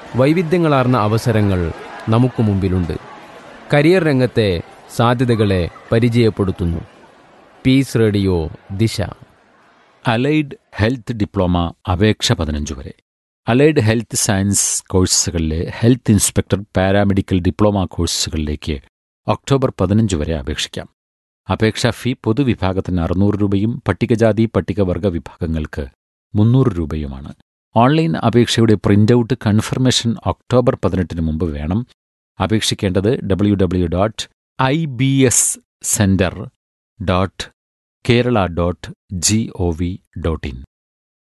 വൈവിധ്യങ്ങളാർന്ന അവസരങ്ങൾ നമുക്ക് മുമ്പിലുണ്ട് കരിയർ രംഗത്തെ സാധ്യതകളെ പരിചയപ്പെടുത്തുന്നു peace radio Disha allied health diploma അപേക്ഷ പതിനഞ്ച് വരെ അലൈഡ് ഹെൽത്ത് സയൻസ് കോഴ്സുകളിലെ ഹെൽത്ത് ഇൻസ്പെക്ടർ പാരാമെഡിക്കൽ ഡിപ്ലോമ കോഴ്സുകളിലേക്ക് ഒക്ടോബർ പതിനഞ്ച് വരെ അപേക്ഷിക്കാം അപേക്ഷാ ഫീ പൊതുവിഭാഗത്തിന് അറുന്നൂറ് രൂപയും പട്ടികജാതി പട്ടികവർഗ വിഭാഗങ്ങൾക്ക് മുന്നൂറ് രൂപയുമാണ് ഓൺലൈൻ അപേക്ഷയുടെ പ്രിന്റൌട്ട് കൺഫർമേഷൻ ഒക്ടോബർ പതിനെട്ടിന് മുമ്പ് വേണം അപേക്ഷിക്കേണ്ടത് W W dot I B S centre dot Kerala dot G O V dot in